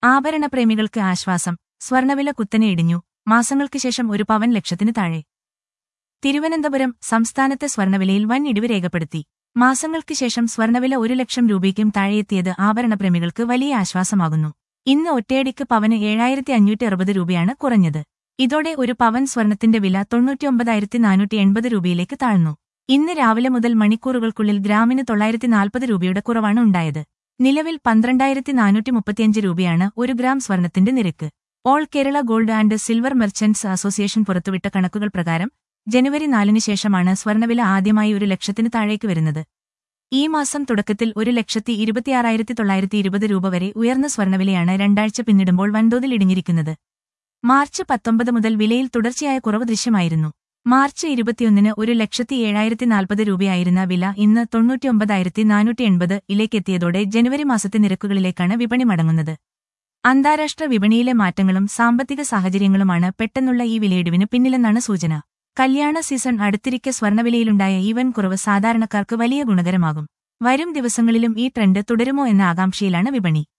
ആഭരണപ്രേമികൾക്ക് ആശ്വാസം സ്വർണവില കുത്തനെ ഇടിഞ്ഞു മാസങ്ങൾക്ക് ശേഷം ഒരു പവൻ ലക്ഷത്തിന് താഴെ തിരുവനന്തപുരം സംസ്ഥാനത്തെ സ്വർണവിലയിൽ വൻ ഇടിവ് രേഖപ്പെടുത്തി മാസങ്ങൾക്ക് ശേഷം സ്വർണവില ഒരു ലക്ഷം രൂപയ്ക്കും താഴെയെത്തിയത് ആഭരണപ്രേമികൾക്ക് വലിയ ആശ്വാസമാകുന്നു ഇന്ന് ഒറ്റയടിക്ക് പവന് ഏഴായിരത്തി അഞ്ഞൂറ്റി അറുപത് രൂപയാണ് കുറഞ്ഞത് ഇതോടെ ഒരു പവൻ സ്വർണത്തിന്റെ വില തൊണ്ണൂറ്റിയൊമ്പതായിരത്തി നാനൂറ്റി എൺപത് രൂപയിലേക്ക് താഴ്ന്നു ഇന്ന് രാവിലെ മുതൽ മണിക്കൂറുകൾക്കുള്ളിൽ ഗ്രാമിന് തൊള്ളായിരത്തി നാൽപ്പത് രൂപയുടെ കുറവാണ് ഉണ്ടായത് നിലവിൽ പന്ത്രണ്ടായിരത്തി നാനൂറ്റി മുപ്പത്തിയഞ്ച് രൂപയാണ് ഒരു ഗ്രാം സ്വർണത്തിന്റെ നിരക്ക് all Kerala gold and silver merchants association പുറത്തുവിട്ട കണക്കുകൾ പ്രകാരം ജനുവരി നാലിന് ശേഷമാണ് സ്വർണവില ആദ്യമായി ഒരു ലക്ഷത്തിന് താഴേക്ക് വരുന്നത് ഈ മാസം തുടക്കത്തിൽ ഒരു ലക്ഷത്തി ഇരുപത്തിയാറായിരത്തി തൊള്ളായിരത്തി ഇരുപത് രൂപ വരെ ഉയർന്ന സ്വർണവിലയാണ് രണ്ടാഴ്ച പിന്നിടുമ്പോൾ വൻതോതിൽ ഇടിഞ്ഞിരിക്കുന്നത് മാർച്ച് പത്തൊമ്പത് മുതൽ വിലയിൽ തുടർച്ചയായ കുറവ് ദൃശ്യമായിരുന്നു മാർച്ച് ഇരുപത്തിയൊന്നിന് ഒരു ലക്ഷത്തി ഏഴായിരത്തി നാൽപ്പത് രൂപയായിരുന്ന വില ഇന്ന് തൊണ്ണൂറ്റിയൊമ്പതായിരത്തി നാനൂറ്റി എൺപത് ഇലേക്കെത്തിയതോടെ ജനുവരി മാസത്തെ നിരക്കുകളിലേക്കാണ് വിപണി മടങ്ങുന്നത് അന്താരാഷ്ട്ര വിപണിയിലെ മാറ്റങ്ങളും സാമ്പത്തിക സാഹചര്യങ്ങളുമാണ് പെട്ടെന്നുള്ള ഈ വിലയിടിവിന് പിന്നിലെന്നാണ് സൂചന കല്യാണ സീസൺ അടുത്തിരിക്കെ സ്വർണവിലയിലുണ്ടായ ഈ വൻ കുറവ് സാധാരണക്കാർക്ക് വലിയ ഗുണകരമാകും വരും ദിവസങ്ങളിലും ഈ ട്രെൻഡ് തുടരുമോ എന്ന ആകാംക്ഷയിലാണ് വിപണി